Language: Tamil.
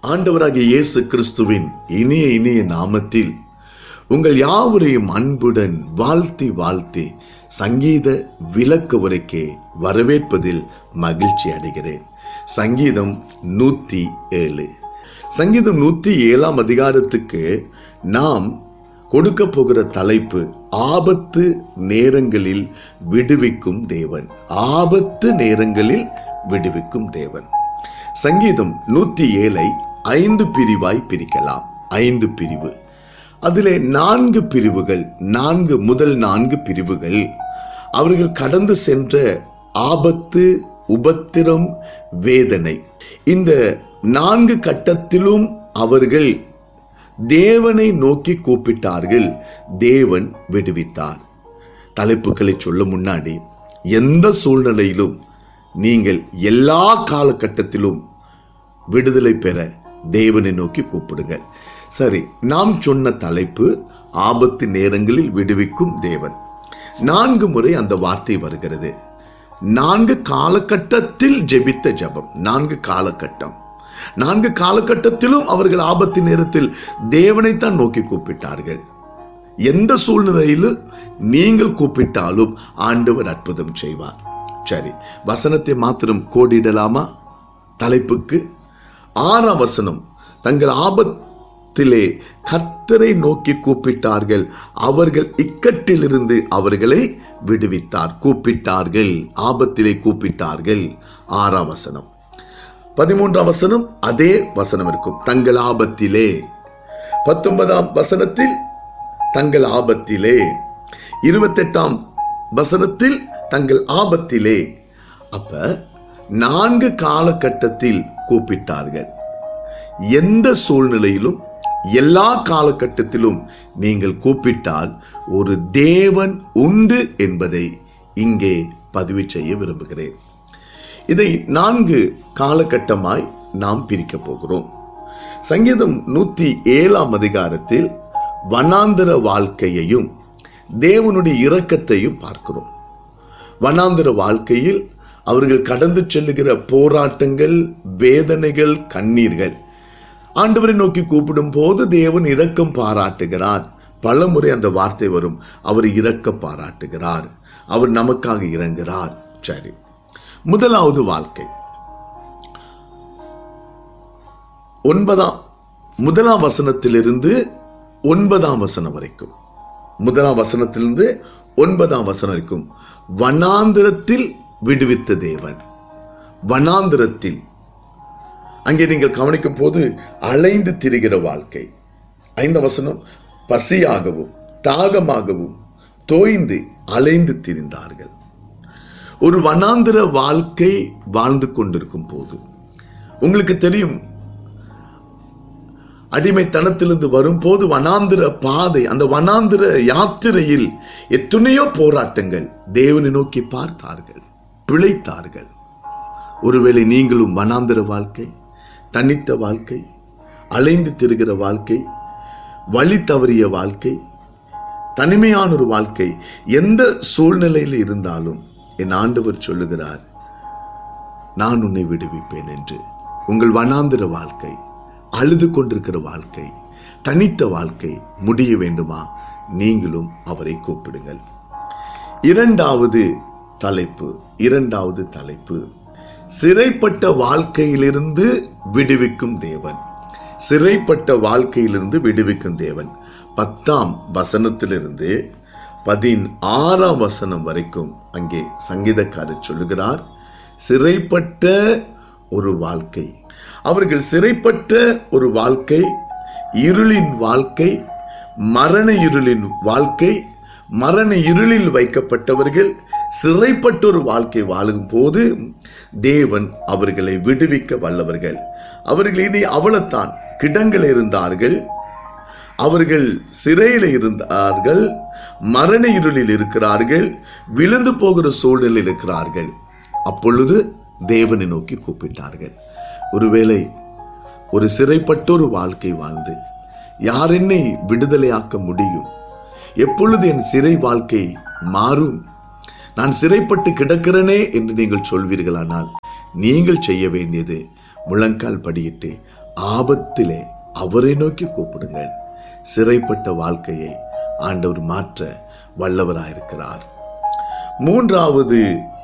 ஆண்டவராகிய இயேசு கிறிஸ்துவின் இனிய இனிய நாமத்தில் உங்கள் யாவரையும் அன்புடன் வாழ்த்தி வாழ்த்தி சங்கீத விளக்க உரைக்கே வரவேற்பதில் மகிழ்ச்சி அடைகிறேன் சங்கீதம் நூத்தி ஏழு சங்கீதம் நூத்தி ஏழாம் அதிகாரத்துக்கு நாம் கொடுக்க போகிற தலைப்பு ஆபத்து நேரங்களில் விடுவிக்கும் தேவன் ஆபத்து நேரங்களில் விடுவிக்கும் தேவன் சங்கீதம் நூத்தி ஏழை ஐந்து பிரிவாய் பிரிக்கலாம் ஐந்து பிரிவு அதிலே நான்கு பிரிவுகள் நான்கு முதல் நான்கு பிரிவுகள் அவர்கள் கடந்து சென்ற ஆபத்து உபத்திரம் வேதனை இந்த நான்கு கட்டத்திலும் அவர்கள் தேவனை நோக்கி கூப்பிட்டார்கள் தேவன் விடுவித்தார் தலைப்புகளை சொல்ல முன்னாடி எந்த சூழ்நிலையிலும் நீங்கள் எல்லா காலகட்டத்திலும் விடுதலை பெற தேவனை நோக்கி கூப்பிடுங்க சரி நாம் சொன்ன தலைப்பு ஆபத்து நேரங்களில் விடுவிக்கும் தேவன் நான்கு முறை அந்த வார்த்தை வருகிறது நான்கு காலகட்டத்தில் ஜெபித்த ஜெபம் நான்கு காலகட்டம் நான்கு காலகட்டத்திலும் அவர்கள் ஆபத்து நேரத்தில் தேவனைத்தான் நோக்கி கூப்பிட்டார்கள் எந்த சூழ்நிலையிலும் நீங்கள் கூப்பிட்டாலும் ஆண்டவர் அற்புதம் செய்வார் சரி வசனத்தை மாத்திரம் கோடிடலாமா தலைப்புக்கு ஆறாம் வசனம் தங்கள் ஆபத்திலே கர்த்தரை நோக்கி கூப்பிட்டார்கள் அவர்கள் இக்கட்டிலிருந்து அவர்களை விடுவித்தார் கூப்பிட்டார்கள் ஆபத்திலே கூப்பிட்டார்கள் ஆறாம் வசனம் பதிமூன்றாம் வசனம் அதே வசனம் இருக்கும் தங்கள் ஆபத்திலே பத்தொன்பதாம் வசனத்தில் தங்கள் ஆபத்திலே இருபத்தெட்டாம் வசனத்தில் தங்கள் ஆபத்திலே அப்ப நான்கு காலகட்டத்தில் கூப்பிட்டார்கள் எந்த சூழ்நிலையிலும் எல்லா காலகட்டத்திலும் நீங்கள் கூப்பிட்டால் ஒரு தேவன் உண்டு என்பதை இங்கே பதிவு செய்ய விரும்புகிறேன் இதை நான்கு காலகட்டமாய் நாம் பிரிக்கப் போகிறோம் சங்கீதம் நூத்தி ஏழாம் அதிகாரத்தில் வனாந்திர வாழ்க்கையையும் தேவனுடைய இரக்கத்தையும் பார்க்கிறோம் வனாந்திர வாழ்க்கையில் அவர்கள் கடந்து செல்லுகிற போராட்டங்கள் வேதனைகள் கண்ணீர்கள் ஆண்டவரை நோக்கி கூப்பிடும் போது தேவன் இரக்கம் பாராட்டுகிறார் பல முறை அந்த வார்த்தை வரும் அவர் இரக்கம் பாராட்டுகிறார் அவர் நமக்காக இறங்குகிறார் சரி முதலாவது வாழ்க்கை ஒன்பதாம் முதலாம் வசனத்திலிருந்து ஒன்பதாம் வசனம் வரைக்கும் முதலாம் வசனத்திலிருந்து ஒன்பதாம் வசனம் வரைக்கும் வனாந்திரத்தில் விடுவித்த தேவன் வனாந்திரத்தில் அங்கே நீங்கள் கவனிக்கும் போது அலைந்து திரிகிற வாழ்க்கை ஐந்து வசனம் பசியாகவும் தாகமாகவும் தோய்ந்து அலைந்து திரிந்தார்கள் ஒரு வனாந்திர வாழ்க்கை வாழ்ந்து கொண்டிருக்கும் போது உங்களுக்கு தெரியும் அடிமைத்தனத்திலிருந்து வரும்போது வனாந்திர பாதை அந்த வனாந்திர யாத்திரையில் எத்தனையோ போராட்டங்கள் தேவனை நோக்கி பார்த்தார்கள் பிழைத்தார்கள் ஒருவேளை நீங்களும் வனாந்திர வாழ்க்கை தனித்த வாழ்க்கை அலைந்து திரிகிற வாழ்க்கை வழி தவறிய வாழ்க்கை தனிமையான ஒரு வாழ்க்கை எந்த சூழ்நிலையில் இருந்தாலும் என் ஆண்டவர் சொல்லுகிறார் நான் உன்னை விடுவிப்பேன் என்று உங்கள் வனாந்திர வாழ்க்கை அழுது கொண்டிருக்கிற வாழ்க்கை தனித்த வாழ்க்கை முடிய வேண்டுமா நீங்களும் அவரை கூப்பிடுங்கள் இரண்டாவது தலைப்பு இரண்டாவது தலைப்பு சிறைப்பட்ட வாழ்க்கையிலிருந்து விடுவிக்கும் தேவன் சிறைப்பட்ட வாழ்க்கையிலிருந்து விடுவிக்கும் தேவன் பத்தாம் வசனத்திலிருந்து பதினாறாம் வசனம் வரைக்கும் அங்கே சங்கீதக்காரர் சொல்லுகிறார் சிறைப்பட்ட ஒரு வாழ்க்கை அவர்கள் சிறைப்பட்ட ஒரு வாழ்க்கை இருளின் வாழ்க்கை மரண இருளின் வாழ்க்கை மரண இருளில் வைக்கப்பட்டவர்கள் சிறைப்பட்ட ஒரு வாழ்க்கை வாழும் போது தேவன் அவர்களை விடுவிக்க வல்லவர்கள் அவர்கள் இனி அவளத்தான் கிடங்கள் இருந்தார்கள் அவர்கள் சிறையில் இருந்தார்கள் மரண இருளில் இருக்கிறார்கள் விழுந்து போகிற சூழலில் இருக்கிறார்கள் அப்பொழுது தேவனை நோக்கி கூப்பிட்டார்கள் ஒருவேளை ஒரு சிறைப்பட்ட ஒரு வாழ்க்கை வாழ்ந்து யார் என்னை விடுதலையாக்க முடியும் எப்பொழுது என் சிறை வாழ்க்கை மாறும் நான் சிறைப்பட்டு கிடக்கிறேனே என்று நீங்கள் சொல்வீர்களானால் நீங்கள் செய்ய வேண்டியது முழங்கால் படியிட்டு ஆபத்திலே அவரை நோக்கி கூப்பிடுங்கள் சிறைப்பட்ட வாழ்க்கையை ஆண்டவர் மாற்ற வல்லவராயிருக்கிறார் மூன்றாவது